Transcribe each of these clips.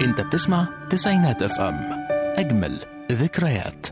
انت بتسمع تسعينات اف ام اجمل ذكريات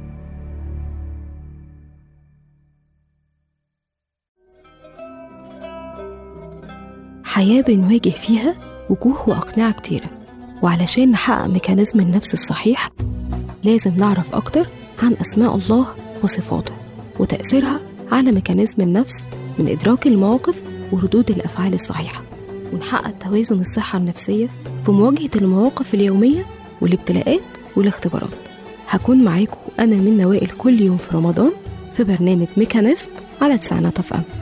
حياة بنواجه فيها وجوه وأقنعة كتيرة وعلشان نحقق ميكانيزم النفس الصحيح لازم نعرف أكتر عن أسماء الله وصفاته وتأثيرها على ميكانيزم النفس من إدراك المواقف وردود الأفعال الصحيحة ونحقق توازن الصحة النفسية في مواجهة المواقف اليومية والابتلاءات والاختبارات هكون معاكم أنا من نوائل كل يوم في رمضان في برنامج ميكانيزم على تسعينات اف ام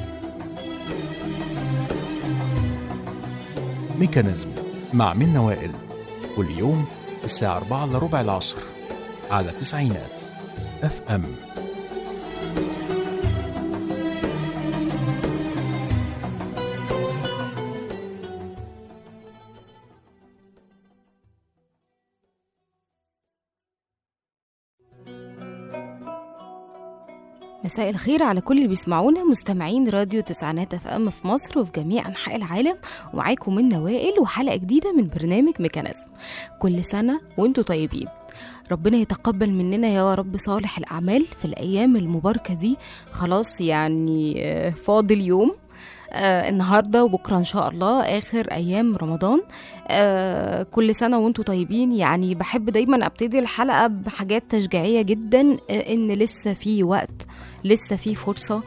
ميكانيزم مع من وائل كل يوم الساعة 4 إلا ربع العصر على تسعينات اف ام مساء الخير على كل اللي بيسمعونا مستمعين راديو تسعينات اف ام في مصر وفي جميع انحاء العالم ومعاكم من نوائل وحلقه جديده من برنامج ميكانيزم كل سنه وانتم طيبين ربنا يتقبل مننا يا رب صالح الاعمال في الايام المباركه دي خلاص يعني آه، فاضل يوم آه النهارده وبكره ان شاء الله اخر ايام رمضان آه كل سنه وانتم طيبين يعني بحب دايما ابتدي الحلقه بحاجات تشجيعيه جدا آه ان لسه في وقت لسه في فرصه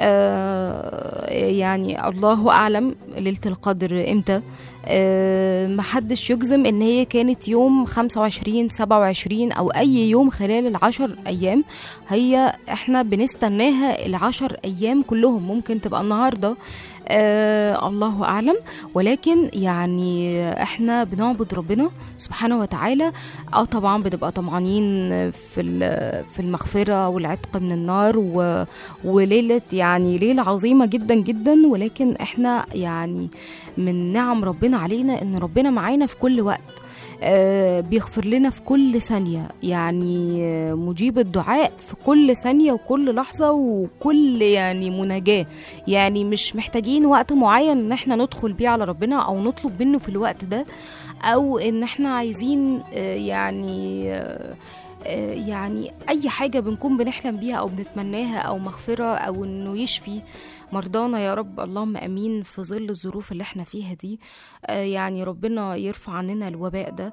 آه يعني الله اعلم ليله القدر امتى آه محدش يجزم ان هي كانت يوم 25 27 او اي يوم خلال العشر ايام هي احنا بنستناها العشر ايام كلهم ممكن تبقى النهارده آه الله اعلم ولكن يعني احنا بنعبد ربنا سبحانه وتعالى اه طبعا بنبقى طمعانين في ال- في المغفره والعتق من النار و وليله يعني ليله عظيمه جدا جدا ولكن احنا يعني من نعم ربنا علينا ان ربنا معانا في كل وقت آه، بيغفر لنا في كل ثانية يعني آه، مجيب الدعاء في كل ثانية وكل لحظة وكل يعني مناجاة يعني مش محتاجين وقت معين ان احنا ندخل بيه على ربنا او نطلب منه في الوقت ده او ان احنا عايزين آه، يعني آه، آه، يعني اي حاجة بنكون بنحلم بيها او بنتمناها او مغفرة او انه يشفي مرضانا يا رب اللهم امين في ظل الظروف اللي احنا فيها دي آه، يعني ربنا يرفع عننا الوباء ده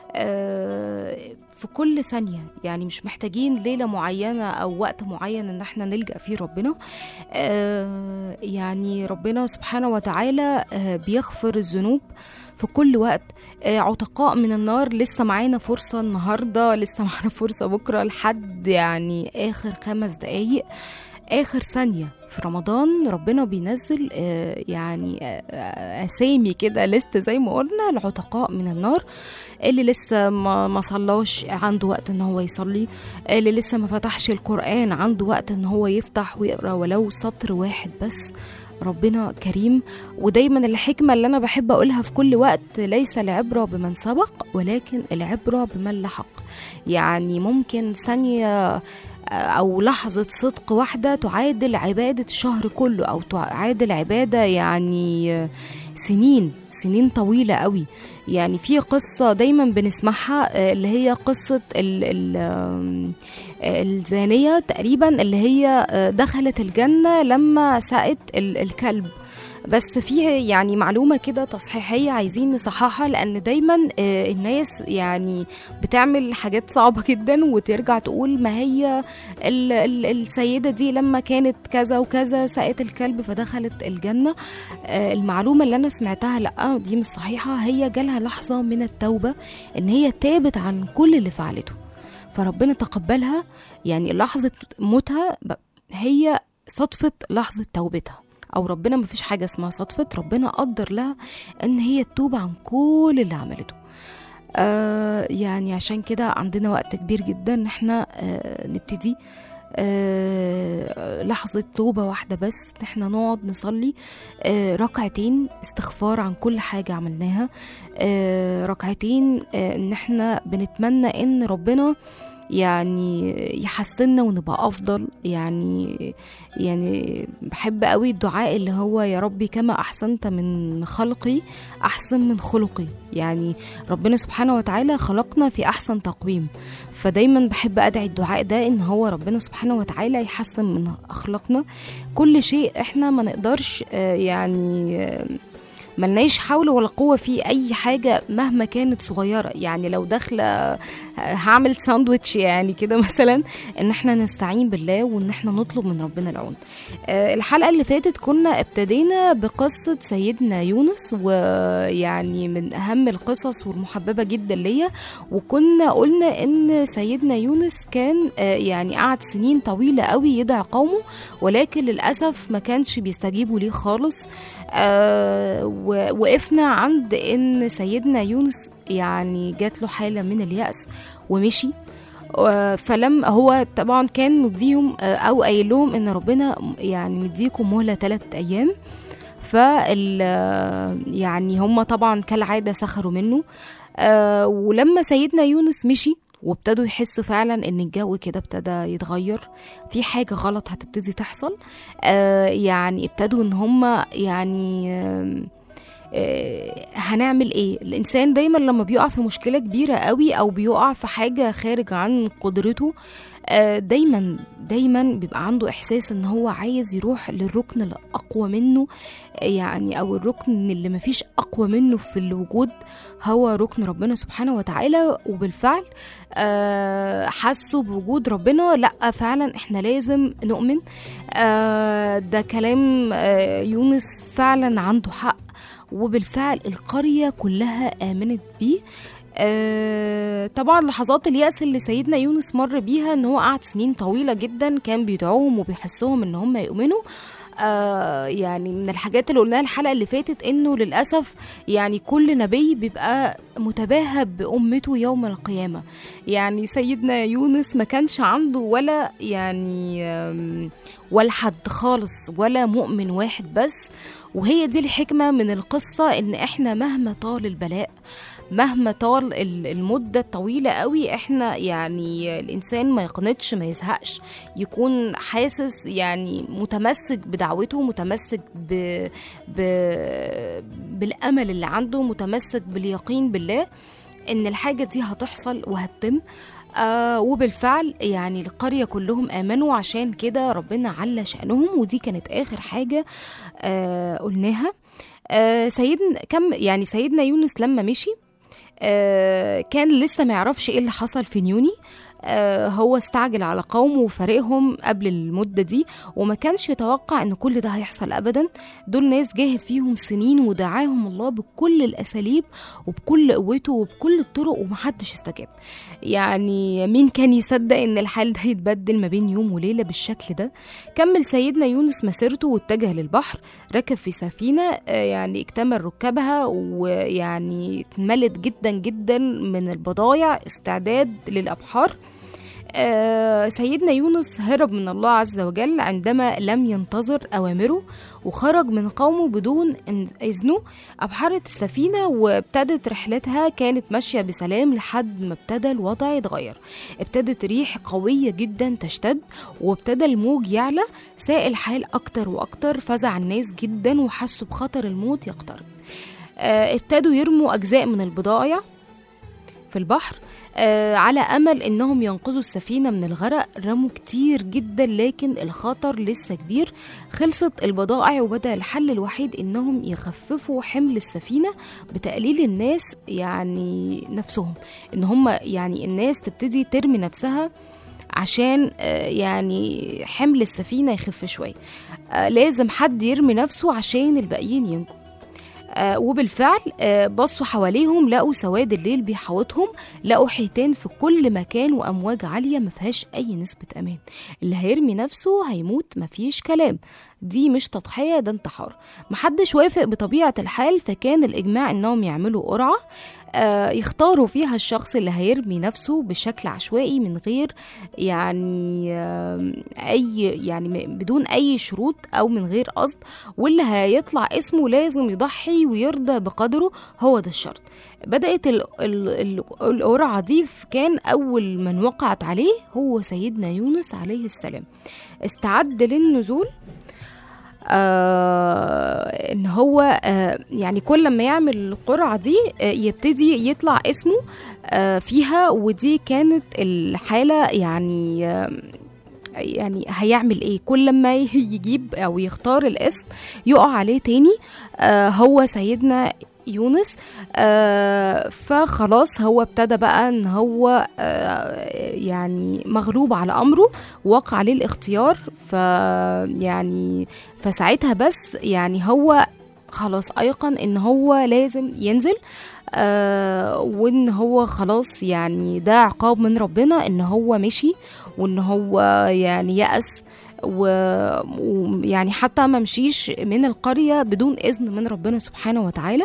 آه، في كل ثانية يعني مش محتاجين ليلة معينة أو وقت معين إن احنا نلجأ فيه ربنا آه، يعني ربنا سبحانه وتعالى آه، بيغفر الذنوب في كل وقت آه، عتقاء من النار لسه معانا فرصة النهاردة لسه معانا فرصة بكرة لحد يعني آخر خمس دقايق آخر ثانية في رمضان ربنا بينزل آه، يعني آه، آه، أسامي كده لست زي ما قلنا العتقاء من النار اللي لسه ما ما صلاش عنده وقت ان هو يصلي اللي لسه ما فتحش القرآن عنده وقت ان هو يفتح ويقرا ولو سطر واحد بس ربنا كريم ودايما الحكمة اللي أنا بحب أقولها في كل وقت ليس العبرة بمن سبق ولكن العبرة بمن لحق يعني ممكن ثانية أو لحظة صدق واحدة تعادل عبادة شهر كله أو تعادل عبادة يعني سنين سنين طويلة قوي يعني في قصة دايما بنسمعها آه، اللي هي قصة ال ال آم، آه، الزانية تقريبا اللي هي آه، دخلت الجنة لما سقت ال- الكلب بس في يعني معلومة كده تصحيحية عايزين نصححها لأن دايما آه، الناس يعني بتعمل حاجات صعبة جدا وترجع تقول ما هي ال ال السيدة دي لما كانت كذا وكذا سقت الكلب فدخلت الجنة آه، المعلومة اللي أنا سمعتها لأ دي مش صحيحة هي جالها لحظة من التوبة إن هي تابت عن كل اللي فعلته فربنا تقبلها يعني لحظة موتها ب- هي صدفة لحظة توبتها او ربنا مفيش حاجه اسمها صدفه ربنا قدر لها ان هي تتوب عن كل اللي عملته آه يعني عشان كده عندنا وقت كبير جدا ان احنا آه نبتدي آه لحظة توبة واحدة بس ان احنا نقعد نصلي آه ركعتين استغفار عن كل حاجة عملناها آه ركعتين آه ان احنا بنتمنى ان ربنا يعني يحسننا ونبقى افضل يعني يعني بحب قوي الدعاء اللي هو يا ربي كما احسنت من خلقي احسن من خلقي يعني ربنا سبحانه وتعالى خلقنا في احسن تقويم فدايما بحب ادعي الدعاء ده ان هو ربنا سبحانه وتعالى يحسن من اخلاقنا كل شيء احنا ما نقدرش آه، يعني آه، ملناش حول ولا قوة في أي حاجة مهما كانت صغيرة يعني لو داخلة هعمل ساندويتش يعني كده مثلا إن احنا نستعين بالله وإن احنا نطلب من ربنا العون آه، الحلقة اللي فاتت كنا ابتدينا بقصة سيدنا يونس ويعني من أهم القصص والمحببة جدا ليا وكنا قلنا إن سيدنا يونس كان آه، يعني قعد سنين طويلة قوي يدعي قومه ولكن للأسف ما كانش بيستجيبوا ليه خالص آه، ووقفنا عند ان سيدنا يونس يعني جات له حاله من الياس ومشي آه، فلم هو طبعا كان مديهم آه، او قايل لهم ان ربنا يعني مديكم مهله ثلاث ايام فال يعني هم طبعا كالعاده سخروا منه آه، ولما سيدنا يونس مشي وابتدوا يحسوا فعلا ان الجو كده ابتدى يتغير في حاجه غلط هتبتدي تحصل آه يعني ابتدوا ان هم يعني آه آه، هنعمل ايه الانسان دايما لما بيقع في مشكله كبيره قوي او بيقع في حاجه خارج عن قدرته آه، دايما دايما بيبقى عنده احساس ان هو عايز يروح للركن الاقوى منه يعني او الركن اللي مفيش اقوى منه في الوجود هو ركن ربنا سبحانه وتعالى وبالفعل آه، حسوا بوجود ربنا لا فعلا احنا لازم نؤمن آه، ده كلام آه، يونس فعلا عنده حق وبالفعل القرية كلها آمنت بيه آه طبعا لحظات اليأس اللي سيدنا يونس مر بيها ان هو قعد سنين طويلة جدا كان بيدعوهم وبيحسهم ان هم يؤمنوا آه يعني من الحاجات اللي قلناها الحلقة اللي فاتت انه للأسف يعني كل نبي بيبقى متباهى بأمته يوم القيامة يعني سيدنا يونس ما كانش عنده ولا يعني آم، ولا حد خالص ولا مؤمن واحد بس وهي دي الحكمة من القصة ان احنا مهما طال البلاء مهما طال ال- المدة الطويلة قوي احنا يعني الانسان ما يقنطش ما يزهقش يكون حاسس يعني متمسك بدعوته متمسك ب... ب... بالامل اللي عنده متمسك باليقين بالله ان الحاجة دي هتحصل وهتتم آه وبالفعل يعني القرية كلهم آمنوا عشان كده ربنا على شأنهم ودي كانت آخر حاجة آه قلناها آه سيدنا كم يعني سيدنا يونس لما مشي آه كان لسه ما يعرفش ايه اللي حصل في نيوني آه هو استعجل على قومه وفريقهم قبل المدة دي وما كانش يتوقع ان كل ده هيحصل ابدا دول ناس جاهد فيهم سنين ودعاهم الله بكل الاساليب وبكل قوته وبكل الطرق ومحدش استجاب يعني مين كان يصدق ان الحال ده يتبدل ما بين يوم وليله بالشكل ده كمل سيدنا يونس مسيرته واتجه للبحر ركب في سفينه آه، يعني اكتمل ركابها ويعني اتملت جدا جدا من البضايع استعداد للابحار آه، سيدنا يونس هرب من الله عز وجل عندما لم ينتظر أوامره وخرج من قومه بدون إن- إذنه أبحرت السفينة وابتدت رحلتها كانت ماشية بسلام لحد ما ابتدى الوضع يتغير ابتدت ريح قوية جدا تشتد وابتدى الموج يعلى ساء الحال أكتر وأكتر فزع الناس جدا وحسوا بخطر الموت يقترب آه، ابتدوا يرموا أجزاء من البضائع في البحر آه على امل انهم ينقذوا السفينه من الغرق رموا كتير جدا لكن الخطر لسه كبير خلصت البضائع وبدا الحل الوحيد انهم يخففوا حمل السفينه بتقليل الناس يعني نفسهم ان هم يعني الناس تبتدي ترمي نفسها عشان آه، يعني حمل السفينه يخف شويه آه، لازم حد يرمي نفسه عشان الباقيين ينجوا آه، وبالفعل آه، بصوا حواليهم لقوا سواد الليل بيحوطهم لقوا حيتان في كل مكان وامواج عاليه ما فيهاش اي نسبه امان اللي هيرمي نفسه هيموت ما فيش كلام دي مش تضحية ده انتحار محدش وافق بطبيعة الحال فكان الإجماع إنهم يعملوا قرعة آه، يختاروا فيها الشخص اللي هيرمي نفسه بشكل عشوائي من غير يعني آم، أي يعني م- بدون أي شروط أو من غير قصد واللي هيطلع اسمه لازم يضحي ويرضى بقدره هو ده الشرط بدأت ال- ال- ال- القرعة دي ف- كان أول من وقعت عليه هو سيدنا يونس عليه السلام استعد للنزول آه ان هو آه يعني كل ما يعمل القرعة دي آه يبتدي يطلع اسمه آه فيها ودي كانت الحالة يعني آه يعني هيعمل ايه كل ما يجيب او يختار الاسم يقع عليه تاني آه هو سيدنا يونس آه فخلاص هو ابتدى بقى ان هو آه يعني مغلوب على امره وقع عليه الاختيار ف يعني فساعتها بس يعني هو خلاص ايقن ان هو لازم ينزل آه وان هو خلاص يعني ده عقاب من ربنا ان هو مشي وان هو يعني يأس و- ويعني حتى ما مشيش من القرية بدون إذن من ربنا سبحانه وتعالى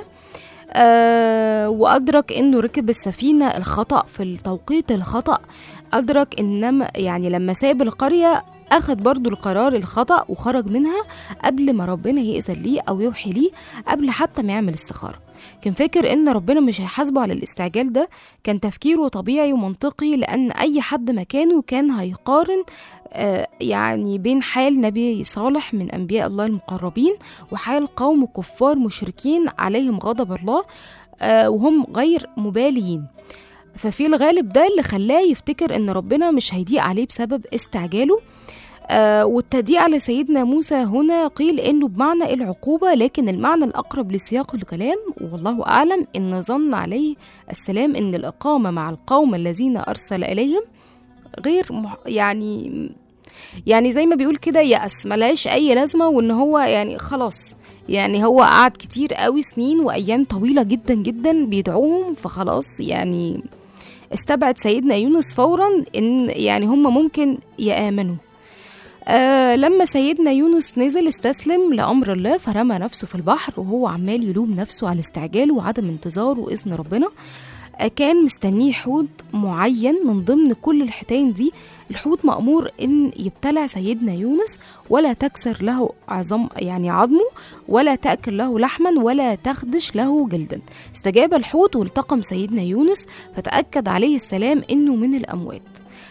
آه وأدرك إنه ركب السفينة الخطأ في التوقيت الخطأ أدرك إنما يعني لما ساب القرية أخد برضو القرار الخطأ وخرج منها قبل ما ربنا يأذن ليه أو يوحي ليه قبل حتى ما يعمل استخارة كان فاكر إن ربنا مش هيحاسبه على الاستعجال ده كان تفكيره طبيعي ومنطقي لأن أي حد مكانه كان هيقارن آه، يعني بين حال نبي صالح من أنبياء الله المقربين وحال قوم كفار مشركين عليهم غضب الله آه، وهم غير مباليين ففي الغالب ده اللي خلاه يفتكر ان ربنا مش هيضيق عليه بسبب استعجاله آه والتضييق على سيدنا موسى هنا قيل انه بمعنى العقوبه لكن المعنى الاقرب لسياق الكلام والله اعلم ان ظن عليه السلام ان الاقامه مع القوم الذين ارسل اليهم غير مح يعني يعني زي ما بيقول كده يأس ملهاش أي لازمة وإن هو يعني خلاص يعني هو قعد كتير قوي سنين وأيام طويلة جدا جدا بيدعوهم فخلاص يعني استبعد سيدنا يونس فورا إن يعني هم ممكن يآمنوا آه لما سيدنا يونس نزل استسلم لأمر الله فرمى نفسه في البحر وهو عمال يلوم نفسه على استعجاله وعدم انتظاره إذن ربنا آه كان مستنيه حوت معين من ضمن كل الحيتان دي الحوت مأمور إن يبتلع سيدنا يونس ولا تكسر له عظم يعني عظمه ولا تأكل له لحما ولا تخدش له جلدا استجاب الحوت والتقم سيدنا يونس فتأكد عليه السلام إنه من الأموات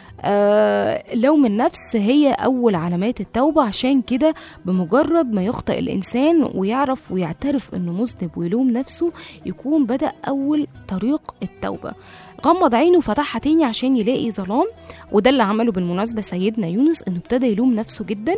آه لوم النفس هي أول علامات التوبة عشان كده بمجرد ما يخطئ الإنسان ويعرف ويعترف إنه مذنب ويلوم نفسه يكون بدأ أول طريق التوبة غمض عينه وفتحها تاني عشان يلاقي ظلام وده اللي عمله بالمناسبة سيدنا يونس انه ابتدى يلوم نفسه جدا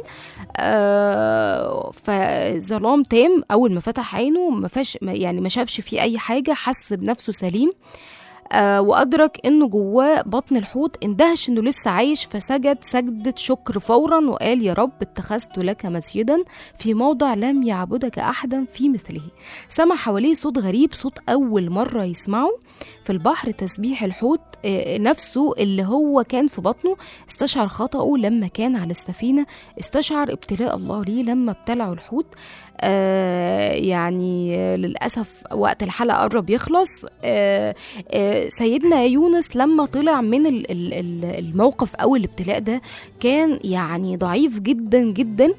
آه فظلام تام اول ما فتح عينه ما فاش يعني ما شافش فيه اي حاجة حس بنفسه سليم آه وأدرك إنه جواه بطن الحوت اندهش إنه لسه عايش فسجد سجدة شكر فورا وقال يا رب اتخذت لك مسجدا في موضع لم يعبدك أحدا في مثله سمع حواليه صوت غريب صوت أول مرة يسمعه في البحر تسبيح الحوت آه نفسه اللي هو كان في بطنه استشعر خطأه لما كان على السفينة استشعر ابتلاء الله ليه لما ابتلعوا الحوت آه يعني آه للأسف وقت الحلقة قرب يخلص آه آه سيدنا يونس لما طلع من ال- ال- ال- الموقف أو الابتلاء ده كان يعني ضعيف جدا جدا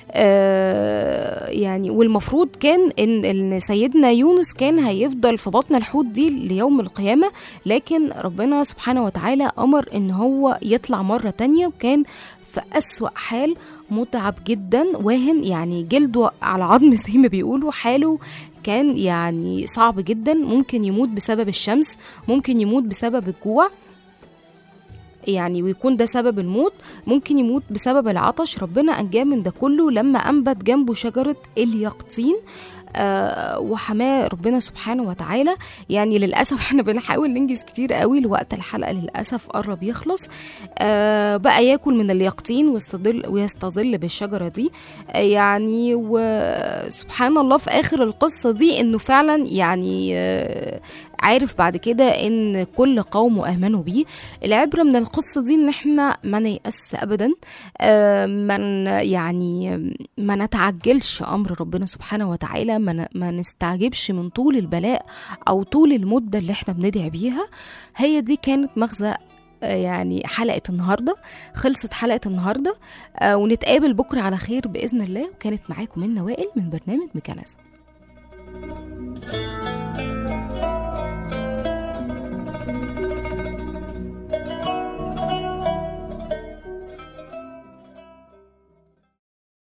آه يعني والمفروض كان ان ان سيدنا يونس كان هيفضل في بطن الحوت دي ليوم القيامه لكن ربنا سبحانه وتعالى امر ان هو يطلع مره تانية وكان في أسوأ حال متعب جدا واهن يعني جلده على عظم زي ما بيقولوا حاله كان يعني صعب جدا ممكن يموت بسبب الشمس ممكن يموت بسبب الجوع يعني ويكون ده سبب الموت ممكن يموت بسبب العطش ربنا أنجاه من ده كله لما أنبت جنبه شجرة اليقطين آه، وحماه ربنا سبحانه وتعالى يعني للاسف احنا بنحاول ننجز كتير قوي لوقت الحلقه للاسف قرب يخلص آه، بقى ياكل من اليقطين ويستظل ويستظل بالشجره دي آه، يعني وسبحان الله في اخر القصه دي انه فعلا يعني آه، عارف بعد كده ان كل قوم امنوا بيه العبره من القصه دي ان احنا ما نيأس ابدا آه، من يعني ما نتعجلش امر ربنا سبحانه وتعالى ما ن- ما نستعجبش من طول البلاء او طول المده اللي احنا بندعي بيها هي دي كانت مغزى آه، يعني حلقة النهاردة خلصت حلقة النهاردة آه، ونتقابل بكرة على خير بإذن الله وكانت معاكم من وائل من برنامج ميكانيزم